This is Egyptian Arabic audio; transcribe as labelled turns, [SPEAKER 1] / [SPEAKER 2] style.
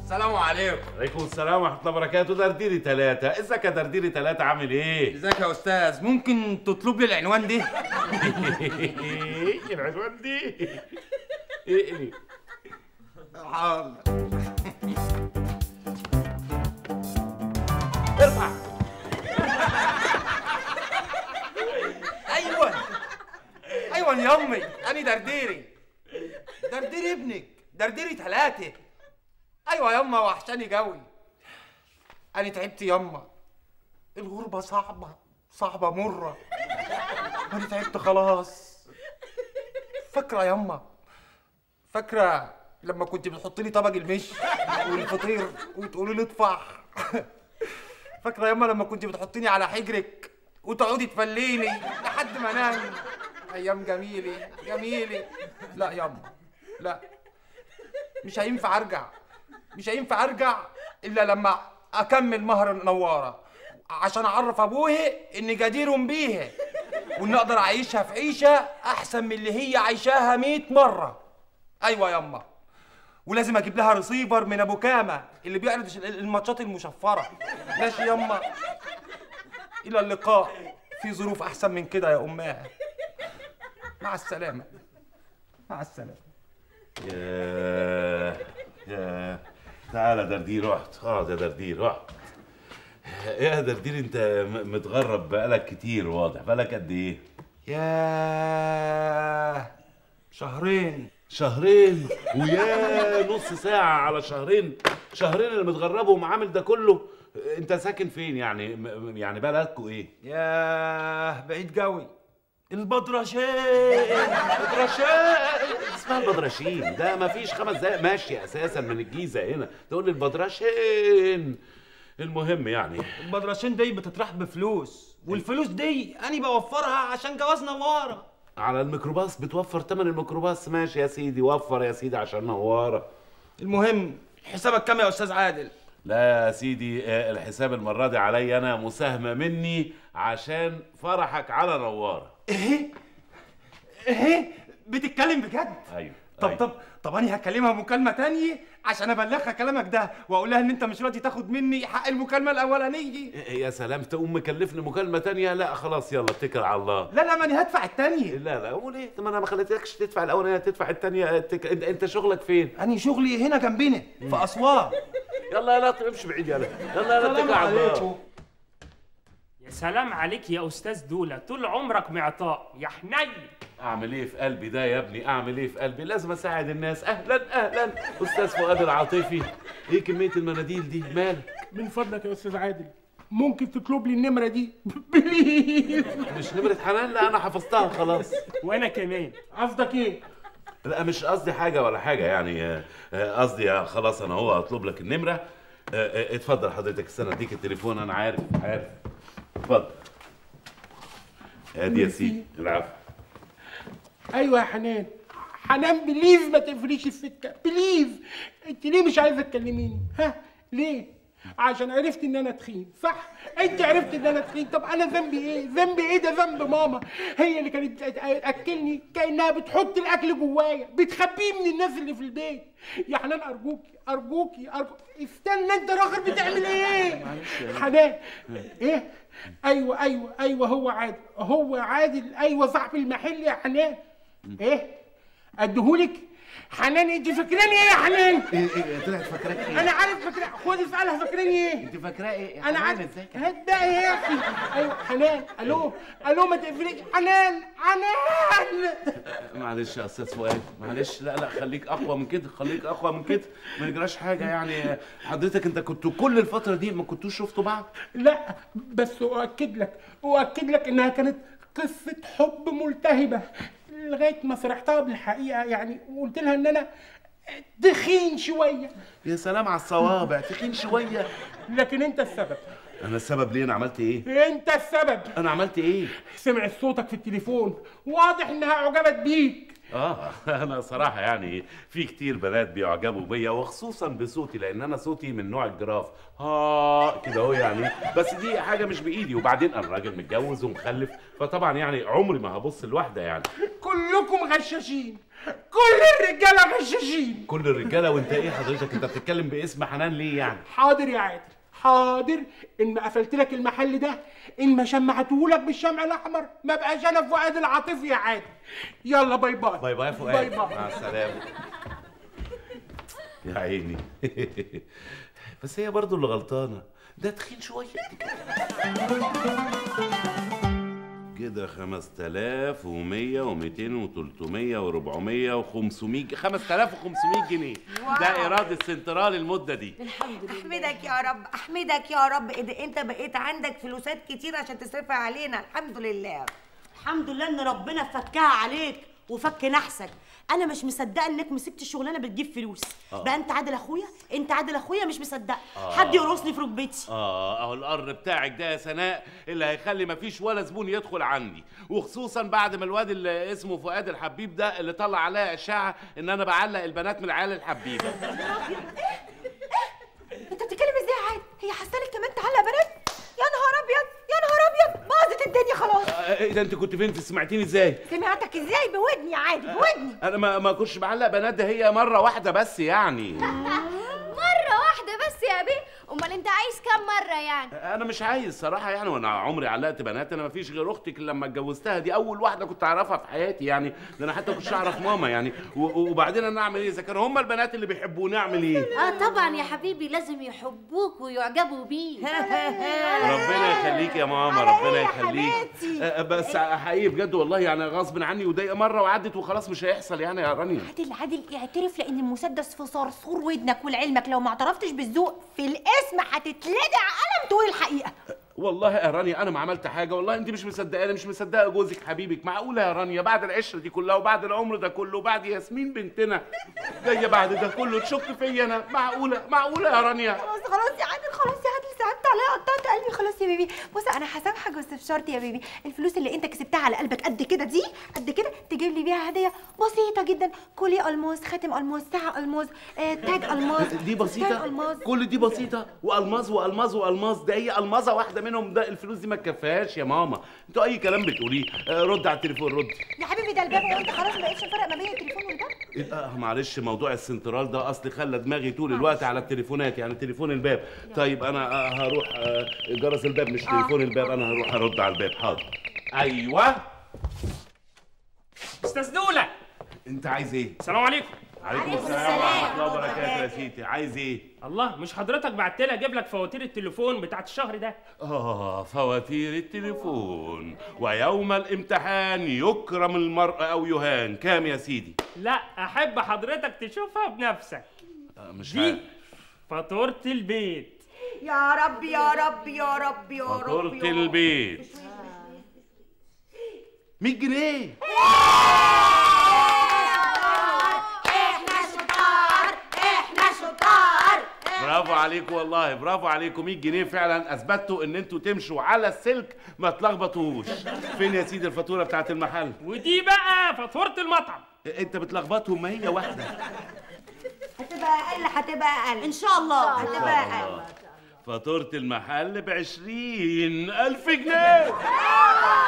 [SPEAKER 1] السلام عليكم
[SPEAKER 2] عليكم السلام ورحمه الله وبركاته درديري ثلاثة ازيك يا درديري ثلاثة عامل ايه؟
[SPEAKER 1] ازيك يا استاذ ممكن تطلب لي العنوان دي
[SPEAKER 2] العنوان دي اقلي
[SPEAKER 1] حاضر
[SPEAKER 2] ارفع
[SPEAKER 1] ايوه ايوه يا امي انا درديري درديري ابنك درديري ثلاثة ايوه يما وحشاني قوي انا تعبت يما الغربة صعبة صعبة مرة انا تعبت خلاص فاكرة يما فاكرة لما كنت بتحط لي طبق المش والفطير وتقولي لي ادفع فاكرة يما لما كنت بتحطيني على حجرك وتقعدي تفليني لحد ما انام ايام جميلة جميلة لا يما لا مش هينفع ارجع مش هينفع ارجع الا لما اكمل مهر النواره عشان اعرف ابوها اني جدير بيها وان اقدر اعيشها في عيشه احسن من اللي هي عايشاها 100 مره ايوه يما ولازم اجيب لها ريسيفر من ابو كامه اللي بيعرض الماتشات المشفره ماشي يما الى اللقاء في ظروف احسن من كده يا اماه مع السلامه مع السلامه
[SPEAKER 2] يا يا تعالى يا دردير رحت اقعد يا دردير رحت ايه يا دردير انت م- متغرب بقالك كتير واضح بقالك قد ايه
[SPEAKER 1] ياه شهرين
[SPEAKER 2] شهرين ويا نص ساعة على شهرين شهرين اللي متغربهم عامل ده كله انت ساكن فين يعني م- يعني بلدكوا ايه
[SPEAKER 1] ياه بعيد قوي البدرشين
[SPEAKER 2] بدرشين اسمها البدرشين ده ما فيش خمس دقايق ماشي اساسا من الجيزة هنا تقول لي البدرشين المهم يعني
[SPEAKER 1] البدرشين دي بتطرح بفلوس والفلوس دي انا بوفرها عشان جواز نواره
[SPEAKER 2] على الميكروباص بتوفر تمن الميكروباص ماشي يا سيدي وفر يا سيدي عشان نوارة
[SPEAKER 1] المهم حسابك كام يا استاذ عادل
[SPEAKER 2] لا يا سيدي آه، الحساب المرة دي عليا أنا مساهمة مني عشان فرحك على نوارة
[SPEAKER 1] ايه ايه بتتكلم بجد
[SPEAKER 2] أيوه
[SPEAKER 1] طب
[SPEAKER 2] أيوه.
[SPEAKER 1] طب طب انا هكلمها مكالمه تانية عشان ابلغها كلامك ده واقول لها ان انت مش راضي تاخد مني حق المكالمه الاولانيه
[SPEAKER 2] يا سلام تقوم مكلفني مكالمة تانية لا خلاص يلا اتكل على الله
[SPEAKER 1] لا لا ما انا هدفع التانية
[SPEAKER 2] لا لا امال ايه ما انا ما خليتكش تدفع الاولانيه تدفع الثانيه تك... انت انت شغلك فين
[SPEAKER 1] انا شغلي هنا جنبنا في اسوان
[SPEAKER 2] يلا يلا امشي بعيد يلا يلا يلا اتكل على الله
[SPEAKER 3] يا سلام عليك يا استاذ دوله طول عمرك معطاء يا حنين
[SPEAKER 2] اعمل ايه في قلبي ده يا ابني اعمل ايه في قلبي لازم اساعد الناس اهلا اهلا استاذ فؤاد العاطفي ايه كميه المناديل دي مالك
[SPEAKER 4] من فضلك يا استاذ عادل ممكن تطلب لي النمره دي بليز
[SPEAKER 2] مش نمره حنان لا انا حفظتها خلاص
[SPEAKER 3] وانا كمان
[SPEAKER 4] قصدك ايه
[SPEAKER 2] لا مش قصدي حاجه ولا حاجه يعني آه، آه، قصدي آه، خلاص انا هو اطلب لك النمره آه، آه، اتفضل حضرتك استنى اديك التليفون انا عارف عارف اتفضل ادي يا سيدي العفو
[SPEAKER 4] ايوه يا حنان حنان بليز ما تقفليش السكه بليز انت ليه مش عايزه تكلميني ها ليه عشان عرفت ان انا تخين صح انت عرفت ان انا تخين طب انا ذنبي ايه ذنبي ايه ده ذنب ماما هي اللي كانت بتاكلني كانها بتحط الاكل جوايا بتخبيه من الناس اللي في البيت يا حنان ارجوكي ارجوكي ارجوكي استنى انت راخر بتعمل ايه حنان ايه ايوه ايوه ايوه هو عادل هو عادل ايوه صاحب المحل يا حنان ايه اديهولك حنان انت فاكراني ايه يا حنان
[SPEAKER 2] ايه ايه طلعت فاكراك ايه
[SPEAKER 4] انا عارف فاكره خد اسالها فاكراني ايه
[SPEAKER 2] انت فاكراه ايه
[SPEAKER 4] انا عارف هات بقى يا اخي ايوه حنان الو الو ما تقفليش حنان حنان
[SPEAKER 2] معلش يا استاذ فؤاد معلش لا لا خليك اقوى من كده خليك اقوى من كده ما يجراش حاجه يعني حضرتك انت كنتوا كل الفتره دي ما كنتوش شفتوا بعض
[SPEAKER 4] لا بس اؤكد لك اؤكد لك انها كانت قصه حب ملتهبه لغايه ما صرحتها بالحقيقه يعني وقلت لها ان انا تخين شويه
[SPEAKER 2] يا سلام على الصوابع تخين شويه
[SPEAKER 4] لكن انت السبب
[SPEAKER 2] انا السبب ليه انا عملت ايه
[SPEAKER 4] انت السبب
[SPEAKER 2] انا عملت ايه
[SPEAKER 4] سمعت صوتك في التليفون واضح انها اعجبت بيك
[SPEAKER 2] اه انا صراحه يعني في كتير بنات بيعجبوا بيا وخصوصا بصوتي لان انا صوتي من نوع الجراف ها كده اهو يعني بس دي حاجه مش بايدي وبعدين انا راجل متجوز ومخلف فطبعا يعني عمري ما هبص لواحده يعني
[SPEAKER 4] كلكم غشاشين كل الرجاله غشاشين
[SPEAKER 2] كل الرجاله وانت ايه حضرتك انت بتتكلم باسم حنان ليه يعني
[SPEAKER 4] حاضر يا عادل حاضر ان ما قفلت لك المحل ده ان ما شمعتهولك بالشمع الاحمر ما بقاش انا فؤاد العاطفي يا عادل يلا باي باي
[SPEAKER 2] باي باي يا فؤاد
[SPEAKER 4] باي باي
[SPEAKER 2] مع السلامه يا عيني بس هي برضو اللي غلطانه ده تخين شويه كده 5100 و200 و300 و400 و500 5500 جنيه ده ايراد السنترال المده دي
[SPEAKER 5] احمدك يا رب احمدك يا رب اذا انت بقيت عندك فلوسات كتير عشان تصرفها علينا الحمد لله
[SPEAKER 6] الحمد لله ان ربنا فكها عليك وفك نحسك انا مش مصدقه انك مسكت شغلانه بتجيب فلوس بقى انت عادل اخويا انت عادل اخويا مش مصدقه حد يقرصني في ركبتي
[SPEAKER 2] اه اهو القر بتاعك ده يا سناء اللي هيخلي مفيش ولا زبون يدخل عندي وخصوصا بعد ما الواد اللي اسمه فؤاد الحبيب ده اللي طلع عليا اشاعه ان انا بعلق البنات من العيال الحبيبه
[SPEAKER 5] انت بتتكلم ازاي يا عاد هي حاسالك كمان تعلق بنات يا نهار ابيض يا نهار ابيض باظت الدنيا خلاص
[SPEAKER 2] آه، ايه ده انت كنت فين انت سمعتيني ازاي
[SPEAKER 5] سمعتك ازاي بودني يا عادل بودني
[SPEAKER 2] انا ما ما كنتش بعلق بنات ده هي مره واحده بس يعني
[SPEAKER 7] مرة واحدة بس يا بيه امال انت عايز كام مرة يعني
[SPEAKER 2] انا مش عايز صراحه يعني وانا عمري علقت بنات انا ما فيش غير اختك اللي لما اتجوزتها دي اول واحده كنت اعرفها في حياتي يعني ده انا حتى كنتش اعرف ماما يعني و- وبعدين انا اعمل ايه اذا كانوا هم البنات اللي بيحبوني اعمل ايه
[SPEAKER 7] اه طبعا يا حبيبي لازم يحبوك ويعجبوا بيك
[SPEAKER 2] ربنا يخليك يا ماما ربنا يخليك آه، بس حقيقي بجد والله يعني غصب عني وضايقه مره وعدت وخلاص مش هيحصل يعني يا رانيا
[SPEAKER 5] عادل عادل اعترف لان المسدس في صرصور ودنك ولعلمك لو ما اعترفتش بالذوق في الاسم هتتلدع قلم تقول الحقيقه
[SPEAKER 2] والله يا رانيا انا ما عملت حاجه والله انت مش مصدقاني مش مصدقه جوزك حبيبك معقوله يا رانيا بعد العشره دي كلها وبعد العمر ده كله وبعد ياسمين بنتنا جايه بعد ده كله تشك فيا انا معقوله معقوله يا رانيا
[SPEAKER 5] خلاص خلاص يا عادل خلاص يا عادل صعبت عليا قطعت قلبي خلاص يا بيبي بص انا هسامحك بس بشرط يا بيبي الفلوس اللي انت كسبتها على قلبك قد كده دي قد كده تجيب لي بيها هديه بسيطه جدا كولي الماس خاتم الماس ساعه الماس آه، تاج الماس
[SPEAKER 2] دي
[SPEAKER 5] فستان
[SPEAKER 2] بسيطة
[SPEAKER 5] الماس
[SPEAKER 2] كل دي بسيطة والماظ والماظ والماظ ده هي الماظة واحدة منهم ده الفلوس دي ما تكفيهاش يا ماما انتوا اي كلام بتقوليه آه، رد على التليفون رد
[SPEAKER 5] يا حبيبي ده الباب وانت خلاص ما بقتش فرق ما بين التليفون والباب
[SPEAKER 2] إيه، آه معلش موضوع السنترال ده اصل خلى دماغي طول الوقت على التليفونات يعني تليفون الباب طيب انا آه، هروح آه، جرس الباب مش تليفون الباب انا هروح ارد على الباب حاضر ايوه
[SPEAKER 3] استاذ دولة
[SPEAKER 2] انت عايز ايه
[SPEAKER 3] السلام عليكم
[SPEAKER 2] عليكم السلام ورحمه الله وبركاته يا سيدي عايز ايه
[SPEAKER 3] الله مش حضرتك بعت لي اجيب لك فواتير التليفون بتاعت الشهر ده
[SPEAKER 2] آه فواتير التليفون ويوم الامتحان يكرم المرء أو يهان كام يا سيدي؟
[SPEAKER 3] لا احب حضرتك تشوفها بنفسك
[SPEAKER 2] آه مش
[SPEAKER 3] دي
[SPEAKER 2] عارف
[SPEAKER 3] فاتورة البيت
[SPEAKER 5] يا رب يا رب يا رب يا رب
[SPEAKER 2] فاتورة
[SPEAKER 5] يا رب.
[SPEAKER 2] البيت 100 جنيه
[SPEAKER 5] احنا شطار احنا شطار
[SPEAKER 2] برافو عليكم والله برافو عليكم 100 جنيه فعلا اثبتوا ان انتوا تمشوا على السلك ما تلخبطوش فين يا سيدي الفاتوره بتاعت المحل
[SPEAKER 3] ودي بقى فاتورة المطعم
[SPEAKER 2] انت بتلخبطهم ما هي واحده
[SPEAKER 5] هتبقى اقل هتبقى اقل
[SPEAKER 6] ان شاء الله
[SPEAKER 5] هتبقى اقل
[SPEAKER 2] فاتوره المحل ب 20000 جنيه